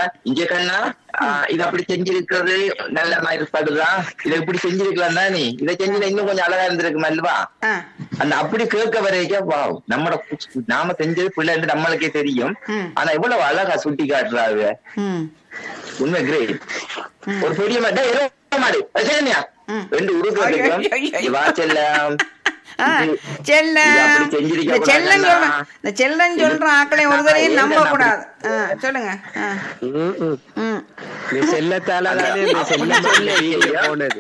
இங்க கண்ணா ஆஹ் இது அப்படி செஞ்சிருக்கிறது நல்ல மாதிரி படுதா இதை இப்படி செஞ்சிருக்கலாம் தானே இதை செஞ்சு இன்னும் கொஞ்சம் அழகா இருந்திருக்கும் அல்லவா ஆ அந்த அப்படி கேட்க வரைக்கும் வா நம்ம நாம செஞ்சது பிள்ளைன்னு நம்மளுக்கே தெரியும் ம். ஆனா இவ்வளவு அழகா சுட்டி காட்டுறாங்க ம் உண்மை கிரேட் ஒரு பெரிய மாடு டேய், இறங்க மாடு அது சரியா ம். ரெண்டு உருட்டு ஐயோ, வைக்கிறோம். ஐயோ, ஐயோ. இங்க வா செல்லம். ஆ, இது- செல்லம் இது அப்படி செஞ்சிருக்க இந்த செல்லம் கூடாதுண்ணா. சொல்ற இந்த செல்லம் சொல்ற ஆக்களை ஒரு தடையும் நம்ப கூடாது ஆ, சொல்லுங்க ஆ, ம், ம். ம். நீ செல்லத்தால தானே இந்த செல்லம் சொல்ல வீடியோ போனது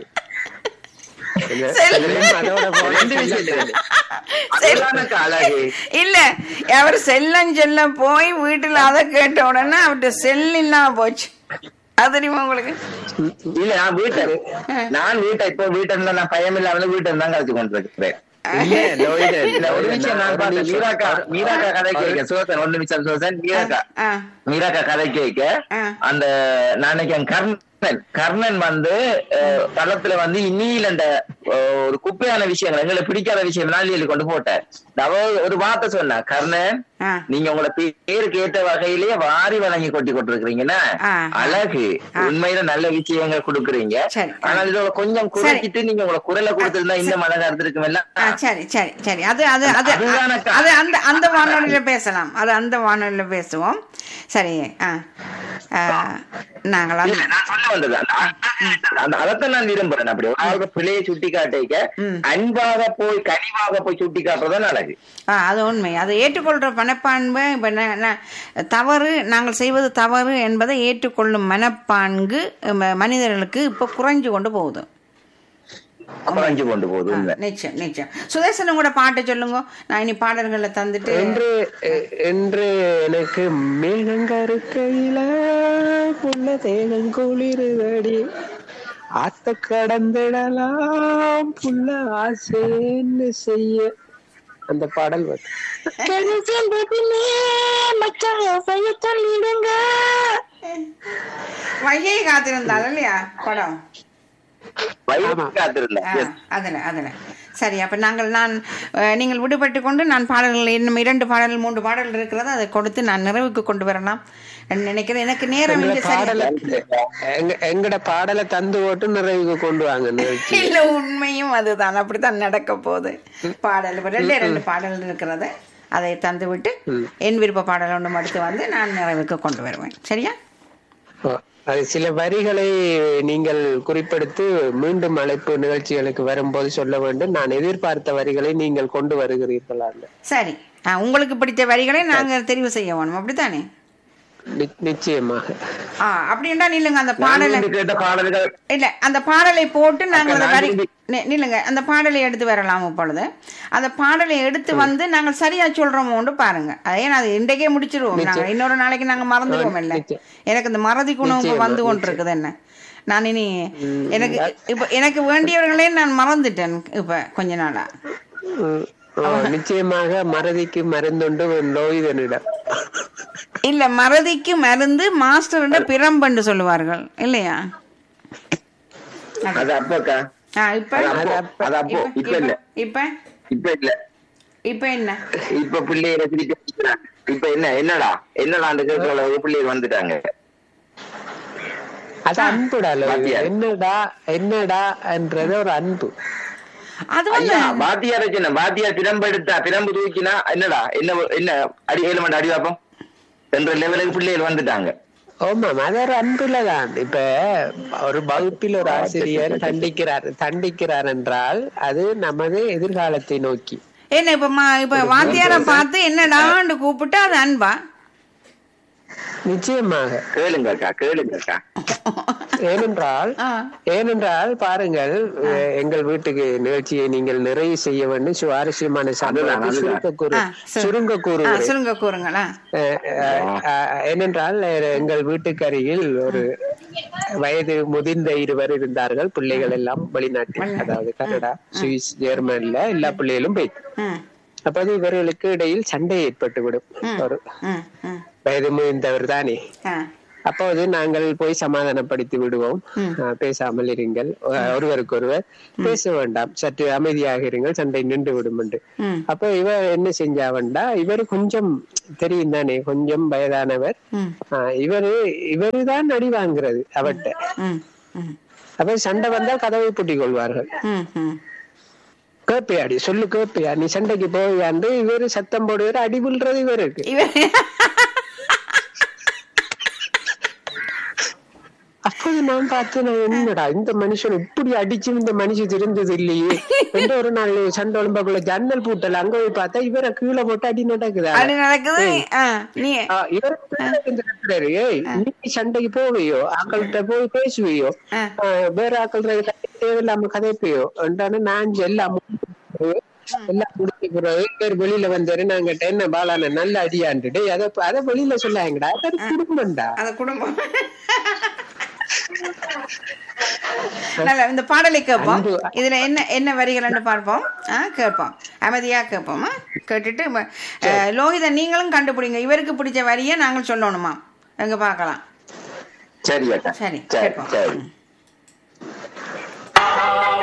இந்த செல்லம். செல்லம் அதோட போன ரெண்டு விஷயம் செல்லம் இருக்கு. அதுதானக்கா அழகு இல்ல அவர் செல்லம் செல்ல போய் வீட்டுல அதை கேட்ட உடனே அவர்கிட்ட செல் இல்லாம போச்சு அது தெரியுமா உங்களுக்கு இல்ல நான் வீட்டை நான் வீட்டை இப்போ வீட்டை இருந்தா நான் பயம் இல்லாம வீட்டை தான் கழிச்சு கொண்டு இருக்கிறேன் இல்ல லோயிடன் இல்ல ஒரு நிமிஷம் நான் பார்த்தேன் மீராக்கா மீராக்கா கதை கேட்க சோசன் ஒரு நிமிஷம் சோசன் மீராக்கா ஆ, மீராக்கா கதை கேட்க ஆ. அந்த நான் நினைக்கிறேன் கர்ணன் கர்ணன் வந்து அஹ், படத்துல வந்து இன்னியில் அந்த அஹ், ஒரு குப்பையான விஷயங்கள் எங்களை பிடிக்காத விஷயம் நாளில் கொண்டு போட்டார் அவ ஒரு வார்த்தை சொன்னா கர்ணன் ஆ. நீங்க உங்களை பேருக்கு ஏற்ற வகையிலேயே வாரி வழங்கி கொட்டி கொண்டிருக்கிறீங்கன்னா ஆ. அழகு உண்மையில நல்ல விஷயங்கள் கொடுக்குறீங்க சரி. ஆனால் இதோட கொஞ்சம் குறைச்சிட்டு நீங்க உங்களை குரலை கொடுத்திருந்தா இன்னும் அழகா இருந்திருக்கும் ஆ, சரி சரி சரி அது அது அது அதுதானக்கா. அது அந்த அந்த வானொலியில பேசலாம் அது அந்த வானொலியில பேசுவோம் சரி ஆ ஆ, நாங்கள் இல்ல, அந்த- நான் சொல்ல வந்தது அந்த அழகு- அந்த அதைத்தான் நான் விரும்புறேன் அப்படி ஒரு ஆளுக்கு பிள்ளையை சுட்டி காட்டிக்க ம். அன்பாக போய் கனிவாக போய் சுட்டி காட்டுறதுதான் அழகு ஆ அது உண்மை அதை ஏற்றுக்கொள்கிற மனப்பான்பு இப்போ தவறு நாங்கள் செய்வது தவறு என்பதை ஏற்றுக்கொள்ளும் மனப்பான்கு ம- மனிதர்களுக்கு இப்போ குறைஞ்சு கொண்டு போகுது குறைஞ்சு கொண்டு போகுது ஆ, உண்மை நிச்சயம் நிச்சயம் சுதேசனும் கூட பாட்டை சொல்லுங்க நான் இனி பாடல்களை தந்துட்டு என்று என்று எனக்கு மேகங்கருக்கையில புள்ள தேகம் குளிருதடி ஆத்த கடந்திடலாம் புள்ள ஆசைன்னு செய்ய அந்த பாடல் வந்து வையை காத்திருந்தாள் இல்லையா படம் வயிறு காத்திருந்தேன் ஆ, அதுல அதுல சரி அப்ப நாங்கள் நான் அஹ், நீங்கள் விடுபட்டு கொண்டு நான் பாடல்கள் இன்னும் இரண்டு பாடல் மூன்று பாடல் இருக்கிறது அதை கொடுத்து நான் நிறைவுக்கு கொண்டு வரலாம் என்று நினைக்கிறேன் எனக்கு நேரம் எங்கட இங்கு சரி பாடலை எங்க எங்கட பாடலை தந்து போட்டு நிறைவுக்கு கொண்டு வாங்க நிகழ்ச்சி இல்ல உண்மையும் அதுதான் அப்படித்தான் நடக்க போகுது பாடல் இப்ப ரெண்டே ரெண்டு பாடல் இருக்கிறது அதை தந்து விட்டு என் விருப்ப பாடல் ஒன்று அடுத்து வந்து நான் நிறைவுக்கு கொண்டு வருவேன் சரியா ஓ, அது சில வரிகளை நீங்கள் குறிப்பெடுத்து மீண்டும் அழைப்பு நிகழ்ச்சிகளுக்கு வரும்போது சொல்ல வேண்டும் நான் எதிர்பார்த்த வரிகளை நீங்கள் கொண்டு வருகிறீர்களா சரி ஆ, உங்களுக்கு பிடித்த வரிகளை நாங்கள் தெரிவு செய்ய வேணும் அப்படித்தானே நி- நிச்சயமாக ஆ அப்படி என்றால் இல்லைங்க அந்த பாடலை நான் கேட்ட பாடல்கள் இல்ல அந்த பாடலை போட்டு நாங்கள் அந்த அக்கா, வரி நான் இது- நி- நில்லுங்க அந்த பாடலை எடுத்து வரலாம் இப்பொழுது அந்த பாடலை எடுத்து வந்து நாங்கள் சரியா சொல்றோமோண்டு பாருங்க அதே நான் இன்றைக்கே முடிச்சிருவோம் நாங்க இன்னொரு நாளைக்கு நாங்க மறந்துடுவோம் இல்ல நிச்சயம். எனக்கு இந்த மறதி குணம் இப்ப நிச்சயமா, வந்து கொண்டிருக்குது என்ன நான் இனி எனக்கு இப்ப எனக்கு வேண்டியவர்களே நான் மறந்துட்டேன் இப்ப கொஞ்ச நாளா ம், ஓ, நிச்சயமாக மறதிக்கு மருந்துண்டு லோயிதனிடம் இல்ல மறதிக்கு மருந்து மாஸ்டர் பிரம்பண்டு சொல்லுவார்கள் இல்லையா அது அப்பக்கா ஆ இப்ப அது அப்போ அது அப்போ இப்ப- இப்ப இல்ல இப்ப இப்ப இல்ல இப்ப என்ன இப்ப பிள்ளைகளை திருப்பி அடிக்கிறாங்க. இப்ப என்ன என்னடா என்னடா அந்த கேட்கிற அளவுக்கு பிள்ளைகள் வந்துட்டாங்க அது அன்புடா லோயிதன். பாத்தியா? என்னடா என்னடா என்றது ஒரு அன்பு அது வந்து ஐயா பாத்தியார சின்ன பாத்தியார் பிரம்பு எடுத்தா பிரம்பு தூக்கினா என்னடா என்ன என்ன அடி ஏழு மணி அடி வைப்போம் என்ற லெவலுக்கு பிள்ளைகள் வந்துட்டாங்க ஆமாம் அது ஒரு அன்புல தான் இப்ப ஒரு வகுப்பில் ஒரு ஆசிரியர் தண்டிக்கிறார் தண்டிக்கிறார் என்றால் அது நமது எதிர்காலத்தை நோக்கி என்ன இப்ப மா- இப்ப வாத்தியார பார்த்து என்னடான்னு கூப்பிட்டு அது அன்பா நிச்சயமாக கேளுங்க அக்கா கேளுங்க அக்கா ஏனென்றால் ஆ. ஏனென்றால் பாருங்கள் அஹ், எங்கள் வீட்டுக்கு நிகழ்ச்சியை நீங்கள் நிறைவு செய்ய வேண்டும் சுவாரஸ்யமான சம்பவத்தை அதுதான். சுருக்க கூறு ஆ, சரி. சுருங்க ஆ, கூறுகிறேன் சுருங்க கூறுங்களா அஹ், அஹ், அஹ், ஏனென்றால் அஹ், எங்கள் வீட்டுக்கு அருகில் ஒரு வயது முதிர்ந்த இருவர் இருந்தார்கள் பிள்ளைகள் எல்லாம் வெளிநாட்டில் அதாவது கனடா சுவிஸ் ஜெர்மன்ல எல்லா பிள்ளைகளும் போய் ம் அப்போது இவர்களுக்கு இடையில் சண்டை ஏற்பட்டுவிடும் ஒரு ம் ம் வயது முதிர்ந்தவர் தானே ஆ அப்போது நாங்கள் போய் சமாதானப்படுத்தி விடுவோம் அஹ், பேசாமல் இருங்கள் அஹ், ஒருவருக்கொருவர் பேச வேண்டாம் சற்று அமைதியாக இருங்கள் சண்டை நின்று விடும் என்று ம் அப்ப இவர் என்ன செஞ்சாவண்டா இவர் கொஞ்சம் தெரியும் தானே கொஞ்சம் வயதானவர் ம் ஆஹ் இவரு இவருதான் அடி வாங்குறது அவர்கிட்ட ம் ம் அப்ப சண்டை வந்தால் கதவை பூட்டிக் கொள்வார்கள் ம் ம் கேப்பியாடி சொல்லு கேப்பியா நீ சண்டைக்கு போவியாண்டு இவரு சத்தம் போடுவாரு அடி விழுறது இவருக்கு இவன் அப்போது நான் பார்த்து நான் என்னடா இந்த மனுஷன் இப்படி அடிச்சு இந்த மனுஷன் திருந்தது இல்லையே எந்த ஒரு நாள் சண்டை ஒழும்பாக்குள்ள ஜன்னல் பூட்டல அங்க போய் பார்த்தா இவரை கீழே போட்டு அடி நடக்குதா அது நடக்குது ஆ நீ ஆ, இவர் கீழே இருந்து நடக்கிறாரு. ஏய் நீ சண்டைக்கு போவியோ ஆக்கள்கிட்ட போய் பேசுவியோ ஆ. ஆ, வேற ஆக்கள் தேவையில்லாம கதைப்பியோ என்றானு நான் எல்லாம் முடிஞ்சு எல்லாம் முடிஞ்ச பிறகு பேர் வெளியில வந்தாரு நாங்க என்ன பாலான நல்ல அடியாண்டுட்டு அதை அதை வெளியில சொல்லாங்கடா அது குடும்பம்டா அந்த குடும்பம் நல்ல இந்த பாடலை கேட்போம் அன்பு. இதுல என்ன என்ன வரிகள்னு பார்ப்போம் ஆ கேட்போம் அமைதியா கேட்போம் ஆ? கேட்டுட்டு ம- அஹ், லோகிதன் நீங்களும் கண்டுபிடிங்க இவருக்கு பிடிச்ச வரியை நாங்கள் சொல்லணுமா எங்க பார்க்கலாம் சரி அக்கா சரி சரி கேட்போம் சரி ம்.